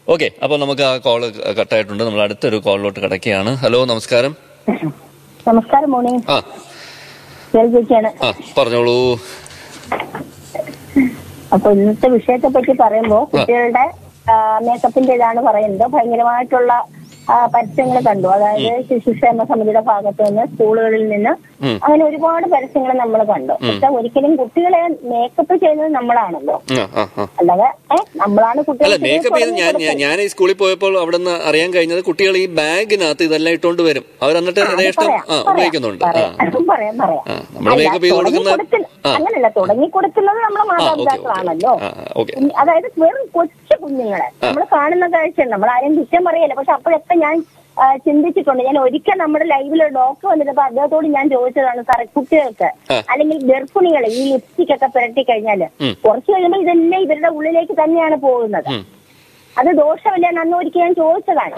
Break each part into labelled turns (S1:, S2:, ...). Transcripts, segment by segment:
S1: Okay അപ്പൊ നമുക്ക് ആ കോള് കട്ടായിട്ടുണ്ട് നമ്മൾ അടുത്തൊരു കോളിലോട്ട് കിടക്കുകയാണ് ഹലോ നമസ്കാരം
S2: നമസ്കാരം മോർണിംഗ്
S1: ആ
S2: ചേച്ചിയാണ്
S1: ആ പറഞ്ഞോളൂ
S2: അപ്പൊ ഇന്നത്തെ വിഷയത്തെ പറ്റി പറയുമ്പോ കുട്ടികളുടെ മേക്കപ്പിന്റെ ഇതാണ് പറയുന്നത് ഭയങ്കരമായിട്ടുള്ള പരസ്യങ്ങൾ കണ്ടു അതായത് ശിശുക്ഷേമ സമിതിയുടെ ഭാഗത്ത് നിന്ന് സ്കൂളുകളിൽ നിന്ന്
S1: ഉം.
S2: അങ്ങനെ ഒരുപാട് പരസ്യങ്ങൾ നമ്മൾ കണ്ടു പക്ഷെ ഒരിക്കലും കുട്ടികളെ മേക്കപ്പ് ചെയ്യുന്നത് നമ്മളാണല്ലോ
S1: ആ ആ ആ
S2: അല്ലാതെ ഏഹ് നമ്മളാണ്
S1: അല്ല
S2: കുട്ടികളെ
S1: മേക്കപ്പ് ചെയ്ത് ഞാൻ ഞാൻ- ഞാൻ ഈ സ്കൂളിൽ പോയപ്പോൾ അവിടെ നിന്ന് അറിയാൻ കഴിഞ്ഞത് കുട്ടികൾ ഈ ബാഗിനകത്ത് ഇതെല്ലാം ഇട്ടുകൊണ്ട് വരും അവർ എന്നിട്ട് യഥേഷ്ടം ആ ഉപയോഗിക്കുന്നുണ്ട് ആ
S2: പറയാം പറയാം പറയാം
S1: ആ, നമ്മള്
S2: അല്ല,
S1: makeup ചെയ്ത് കൊടുക്കുന്ന-
S2: തുടങ്ങിക്കൊടുക്കുന്ന-
S1: ആ.
S2: അങ്ങനല്ല തുടങ്ങി കൊടുക്കുന്നത് നമ്മളെ
S1: ആ ഓക്കെ
S2: മാതാപിതാക്കളാണല്ലോ
S1: ഓക്കെ
S2: കുഞ്ഞ് അതായത് വെറും കൊച്ചു കുഞ്ഞുങ്ങളെ നമ്മൾ കാണുന്ന കാഴ്ച നമ്മൾ ആരും കുറ്റം പറയല്ല പക്ഷെ അപ്പോഴൊക്കെ ഞാൻ ആ, ചിന്തിച്ചിട്ടുണ്ട് ഞാൻ ഒരിക്കൽ നമ്മുടെ ലൈവില് ഡോക്ടർ വന്നിട്ടപ്പോ അദ്ദേഹത്തോട് ഞാൻ ചോദിച്ചതാണ് സാറേ കുട്ടികൾക്ക്
S1: ആ.
S2: അല്ലെങ്കിൽ ഗർഭിണികളെ ഈ ലിപ്സ്റ്റിക് ഒക്കെ പുരട്ടി കഴിഞ്ഞാല്
S1: ഉം.
S2: കുറച്ച് കഴിയുമ്പോൾ ഇതെല്ലാം ഇവരുടെ ഉള്ളിലേക്ക് തന്നെയാണ് പോകുന്നത്
S1: ഉം.
S2: അത് ദോഷമില്ല എന്ന് അന്ന് ഒരിക്കൽ ഞാൻ ചോദിച്ചതാണ്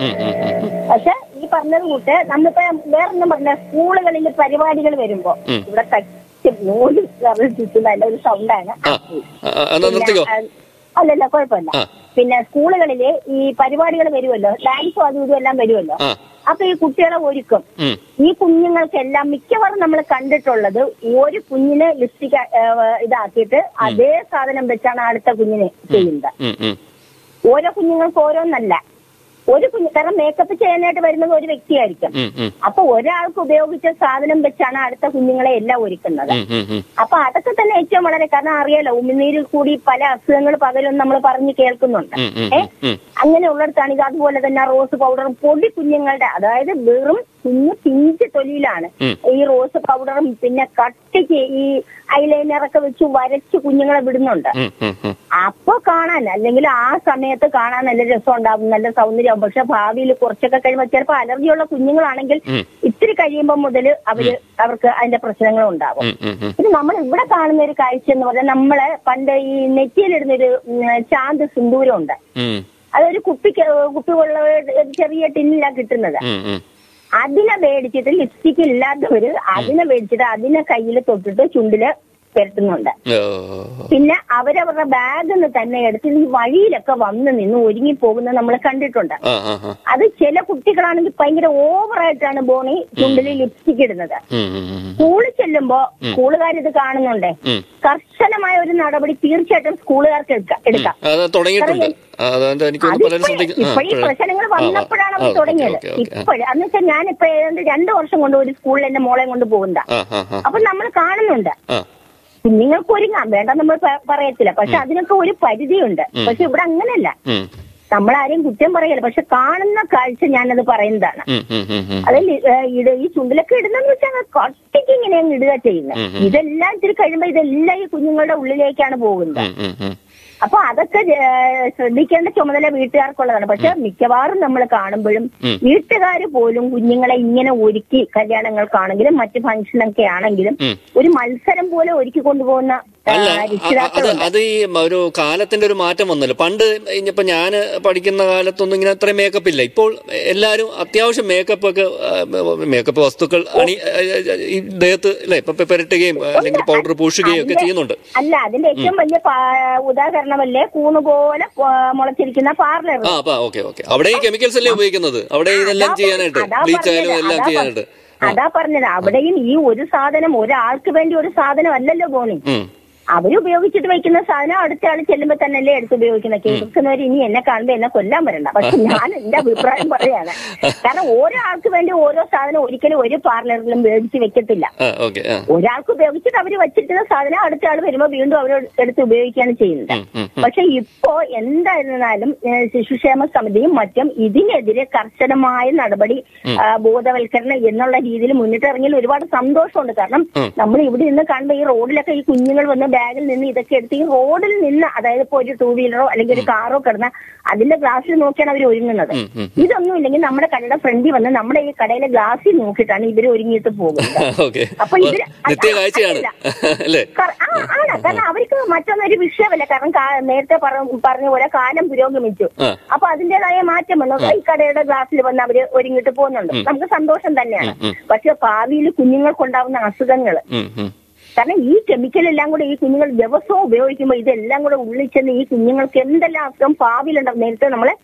S2: പക്ഷെ ഈ പറഞ്ഞത് കൂട്ട് നമ്മളിപ്പോ വേറൊന്നും പറഞ്ഞ സ്കൂളുകളിൽ പരിപാടികൾ വരുമ്പോ
S1: ഉം.
S2: ഇവിടെ കച്ച് നൂല് ചുറ്റുന്ന അതിന്റെ ഒരു സൗണ്ടാണ്
S1: ആ ആ, ആ, എന്നാ നിർത്തിക്കോ
S2: പിന്നെ, ആ, അല്ലല്ല കുഴപ്പമില്ല
S1: ആ.
S2: പിന്നെ സ്കൂളുകളില് ഈ പരിപാടികൾ വരുമല്ലോ ഡാൻസും അതും ഇതും എല്ലാം വരുമല്ലോ
S1: ആ
S2: അപ്പൊ ഈ കുട്ടികളെ ഒരുക്കും
S1: ഉം
S2: ഈ കുഞ്ഞുങ്ങൾക്കെല്ലാം മിക്കവാറും നമ്മൾ കണ്ടിട്ടുള്ളത് ഒരു കുഞ്ഞിനെ ലിപ്സ്റ്റിക് ഇതാക്കിയിട്ട് അതേ സാധനം വെച്ചാണ് അടുത്ത കുഞ്ഞിനെ ചെയ്യുന്നത്
S1: ഉം ഉം
S2: ഓരോ കുഞ്ഞുങ്ങൾക്ക് ഓരോന്നല്ല ഒരു കുഞ്ഞ് കാരണം മേക്കപ്പ് ചെയ്യാനായിട്ട് വരുന്നത് ഒരു വ്യക്തിയായിരിക്കും
S1: ഉം ഉം
S2: അപ്പൊ ഒരാൾക്ക് ഉപയോഗിച്ച സാധനം വെച്ചാണ് അടുത്ത കുഞ്ഞുങ്ങളെ എല്ലാം ഒരുക്കുന്നത്
S1: ഉം ഉം ഉം
S2: അപ്പൊ അതൊക്കെ തന്നെ ഏറ്റവും വളരെ കാരണം അറിയാലോ ഉമിനീരിൽ കൂടി പല അസുഖങ്ങൾ പകരും നമ്മൾ പറഞ്ഞു കേൾക്കുന്നുണ്ട്
S1: ഉം ഉം
S2: ഏ
S1: ഉം
S2: അങ്ങനെയുള്ളിടത്താണ് ഇത് അതുപോലെ തന്നെ റോസ് പൗഡറും പൊടി കുഞ്ഞുങ്ങളുടെ അതായത് വെറും കുഞ്ഞു പിഞ്ച് തൊലിയിലാണ്
S1: ഉം.
S2: ഈ റോസ് പൗഡറും പിന്നെ കട്ടിക്ക് ഈ ഐലൈനറൊക്കെ വെച്ച് വരച്ച് കുഞ്ഞുങ്ങളെ വിടുന്നുണ്ട്
S1: ഉം ഉം ഉം
S2: അപ്പൊ കാണാൻ അല്ലെങ്കിൽ ആ സമയത്ത് കാണാൻ നല്ല രസം ഉണ്ടാവും നല്ല സൗന്ദര്യമാവും പക്ഷെ ഭാവിയിൽ കുറച്ചൊക്കെ കഴിയുമ്പോൾ ചിലപ്പോൾ അലർജിയുള്ള കുഞ്ഞുങ്ങളാണെങ്കിൽ
S1: ഉം.
S2: ഇത്തിരി കഴിയുമ്പോൾ മുതൽ അവര് അവർക്ക് അതിന്റെ പ്രശ്നങ്ങൾ ഉണ്ടാകും
S1: ഉം ഉം ഉം
S2: പിന്നെ നമ്മൾ ഇവിടെ കാണുന്ന ഒരു കാഴ്ച എന്ന് പറഞ്ഞാൽ നമ്മള് പണ്ട് ഈ നെറ്റിയിലിടുന്നൊരു ഉം, ചാന്ത് സിന്ദൂരം ഉണ്ട്
S1: ഉം
S2: അതൊരു കുപ്പിക്ക് കുപ്പികളുള്ള ഒരു ചെറിയ ടിന്നിലാണ് കിട്ടുന്നത്
S1: ഉം ഉം
S2: അതിനെ മേടിച്ചിട്ട് ലിപ്സ്റ്റിക് ഇല്ലാത്തവര് അതിനെ മേടിച്ചിട്ട് അതിനെ കയ്യിൽ തൊട്ടിട്ട് ചുണ്ടില് പെരട്ടുന്നുണ്ട്
S1: ഓ
S2: പിന്നെ അവരവരുടെ ബാഗിൽ നിന്ന് തന്നെ എടുത്ത് ഈ വഴിയിലൊക്കെ വന്ന് നിന്ന് ഒരുങ്ങി പോകുന്നത് നമ്മൾ കണ്ടിട്ടുണ്ട്
S1: ആ ആ ആ
S2: അത് ചില കുട്ടികളാണെങ്കിൽ ഭയങ്കര ഓവറായിട്ടാണ് ബോണി ചുണ്ടിൽ ലിപ്സ്റ്റിക് ഇടുന്നത്
S1: ഉം ഉം ഉം
S2: സ്കൂളിൽ ചെല്ലുമ്പോ സ്കൂളുകാർ ഇത് കാണുന്നുണ്ടേ
S1: ഉം.
S2: കർശനമായ ഒരു നടപടി തീർച്ചയായിട്ടും സ്കൂളുകാർക്ക് എടുക്കാം എടുക്കാം
S1: അത് തുടങ്ങിയിട്ടുണ്ട് ആ, അതെന്താ എനിക്ക് തോന്നുന്നു പലരും ശ്രദ്ധിക്കും ആ,
S2: ഇപ്പൊ ഈ
S1: ഇപ്പഴേ.
S2: പ്രശ്നങ്ങൾ
S1: ആ, ആ,
S2: വന്നപ്പോഴാണ്
S1: ആ,
S2: അവർ
S1: ഓക്കേ,
S2: തുടങ്ങിയത്
S1: ഓക്കേ, ഓക്കേ.
S2: ഇപ്പോഴും എന്ന് വെച്ചാൽ ഞാനിപ്പോ ഏതാണ്ട് രണ്ടു വർഷം കൊണ്ട് ഒരു സ്കൂളിൽ എന്റെ മോളെ കൊണ്ട് പോകുന്ന
S1: ആ ആ ആ
S2: അപ്പൊ നമ്മൾ കാണുന്നുണ്ട്
S1: ആ
S2: കുഞ്ഞുങ്ങൾക്ക് ഒരുങ്ങാം വേണ്ട നമ്മൾ പ- പറയത്തില്ല പക്ഷെ അതിനൊക്കെ ഒരു പരിധിയുണ്ട് പക്ഷെ ഇവിടെ അങ്ങനെയല്ല
S1: ഉം
S2: നമ്മളാരെയും കുറ്റം പറയല്ല പക്ഷെ കാണുന്ന കാഴ്ച ഞാനത് പറയുന്നതാണ്
S1: ഉം ഉം ഉം ഉം
S2: അതിൽ ഇട ഈ ചുണ്ടിലൊക്കെ ഇടുന്നെന്ന് വെച്ചാൽ കട്ടിക്ക് ഇങ്ങനെ അങ്ങ് ഇടുക ചെയ്യുന്നത്
S1: ഉം,
S2: ഇതെല്ലാം ഇത്തിരി കഴിയുമ്പോ ഇതെല്ലാം ഈ കുഞ്ഞുങ്ങളുടെ ഉള്ളിലേക്കാണ് പോകുന്നത്
S1: ഉം ഉം ഉം
S2: അപ്പൊ അതൊക്കെ ഏഹ്, ശ്രദ്ധിക്കേണ്ട ചുമതല വീട്ടുകാർക്കുള്ളതാണ് പക്ഷെ മിക്കവാറും നമ്മൾ കാണുമ്പോഴും
S1: ഉം.
S2: വീട്ടുകാർ പോലും കുഞ്ഞുങ്ങളെ ഇങ്ങനെ ഒരുക്കി കല്യാണങ്ങൾക്കാണെങ്കിലും മറ്റ് ഫംഗ്ഷനൊക്കെ ആണെങ്കിലും
S1: ഉം.
S2: ഒരു മത്സരം പോലെ ഒരുക്കി കൊണ്ടുപോകുന്ന ആ,
S1: അല്ല അ- അത്
S2: രക്ഷിതാക്കളുണ്ട്
S1: അത് ഈ ഒരു കാലത്തിന്റെ ഒരു മാറ്റം വന്നല്ലോ പണ്ട് ഇനിയിപ്പോ ഞാൻ പഠിക്കുന്ന കാലത്തൊന്നും ഇങ്ങനെ അത്രയും മേക്കപ്പ് ഇല്ല ഇപ്പോൾ എല്ലാവരും അത്യാവശ്യം മേക്കപ്പ് ഒക്കെ മേക്കപ്പ് വസ്തുക്കൾ അണി ഈ ദേഹത്ത് അല്ലെ ഇപ്പൊ പെരട്ടുകയും അല്ലെങ്കിൽ പൗഡർ പൂശുകയും ഒക്കെ ചെയ്യുന്നുണ്ട്
S2: അല്ല അതിന്റെ ഏറ്റവും വലിയ പാ- ഉദാഹരണമല്ലേ കൂണ് പോലെ കൊ- മുളച്ചിരിക്കുന്ന പാർലർ
S1: ആ അപ്പൊ ഓക്കെ ഓക്കെ അവിടെ ഈ കെമിക്കൽസ് അല്ലേ ഉപയോഗിക്കുന്നത് അവിടെ ഇതെല്ലാം
S2: അതാ
S1: ചെയ്യാനായിട്ട്
S2: അതാ
S1: ബ്ലീച്ച് ആയാലും
S2: പറഞ്ഞത്,
S1: എല്ലാം
S2: അതാ
S1: ചെയ്യാനായിട്ട്
S2: അതാ പറഞ്ഞത് അവിടെയും ഈ ഒരു സാധനം ഒരാൾക്ക് വേണ്ടി ഒരു സാധനം അല്ലല്ലോ ബോണി
S1: ഉം
S2: അവര് ഉപയോഗിച്ചിട്ട് വെക്കുന്ന സാധനം അടുത്ത ആൾ ചെല്ലുമ്പോ തന്നെയല്ലേ എടുത്ത് ഉപയോഗിക്കുന്ന കേൾക്കുന്നവർ ഇനി എന്നെ കാണുമ്പോ എന്നെ കൊല്ലാൻ വരണ്ട പക്ഷെ ഞാൻ എന്റെ അഭിപ്രായം പറയാണ് കാരണം ഓരോ ആൾക്ക് വേണ്ടി ഓരോ സാധനം ഒരിക്കലും ഒരു പാർലറിലും മേടിച്ച് വെക്കത്തില്ല
S1: ആ ഓക്കെ ആ
S2: ഒരാൾക്ക് ഉപയോഗിച്ചിട്ട് അവര് വച്ചിട്ടുന്ന സാധനം അടുത്ത ആൾ വരുമ്പോ വീണ്ടും അവർ എടുത്ത് ഉപയോഗിക്കുകയാണ് ചെയ്യുന്നത്
S1: ഉം, ഉം,
S2: പക്ഷെ ഇപ്പോ എന്തായിരുന്നാലും ഏഹ്, ശിശുക്ഷേമ സമിതിയും മറ്റും ഇതിനെതിരെ കർശനമായ നടപടി ആ, ബോധവൽക്കരണം എന്നുള്ള രീതിയിൽ മുന്നിട്ടിറങ്ങിയാൽ ഒരുപാട് സന്തോഷമുണ്ട് കാരണം
S1: ഉം.
S2: നമ്മൾ ഇവിടെ നിന്ന് കാണുമ്പോൾ ഈ റോഡിലൊക്കെ ഈ കുഞ്ഞുങ്ങൾ വന്ന് ബാഗിൽ നിന്ന് ഇതൊക്കെ എടുത്ത് ഈ റോഡിൽ നിന്ന് അതായത് ഇപ്പൊ ഒരു ടൂ വീലറോ അല്ലെങ്കിൽ ഒരു കാറോ കിടന്ന അതിന്റെ ഗ്ലാസ്സിൽ നോക്കിയാണ് അവർ ഒരുങ്ങുന്നത്
S1: ഉം, ഉം.
S2: ഇതൊന്നും ഇല്ലെങ്കിൽ നമ്മുടെ കടയുടെ ഫ്രണ്ടിൽ വന്ന് നമ്മുടെ ഈ കടയിലെ ഗ്ലാസ്സിൽ നോക്കിയിട്ടാണ് ഇവർ ഒരുങ്ങിയിട്ട് പോകുന്നത്
S1: ഓക്കെ
S2: അപ്പൊ ഇതിന്
S1: നിത്യ കാഴ്ചയാണ്
S2: അല്ല.
S1: അല്ലേ
S2: കറ- ആ, ആണ് കാരണം അവർക്ക് മറ്റൊന്നൊരു വിഷയമല്ല കാരണം കാ- നേരത്തെ പറ- പറഞ്ഞ പോലെ കാലം പുരോഗമിച്ചു
S1: ആ
S2: അപ്പൊ അതിന്റേതായ മാറ്റം വന്നു ഈ കടയുടെ ഗ്ലാസ്സിൽ വന്ന് അവര് ഒരുങ്ങിട്ട് പോകുന്നുണ്ട് നമുക്ക് സന്തോഷം തന്നെയാണ്
S1: ഉം, ഉം.
S2: പക്ഷെ ഭാവിയിൽ കുഞ്ഞുങ്ങൾക്കുണ്ടാവുന്ന അസുഖങ്ങൾ
S1: ഉം ഉം
S2: കാരണം ഈ കെമിക്കൽ എല്ലാം കൂടെ ഈ കുഞ്ഞുങ്ങൾ ദിവസവും ഉപയോഗിക്കുമ്പോൾ ഇതെല്ലാം കൂടെ ഉള്ളിൽ ചെന്ന് ഈ കുഞ്ഞുങ്ങൾക്ക് എന്തെല്ലാം അസുഖം ഭാവിയിലുണ്ടാവും നേരത്തെ നമ്മളെ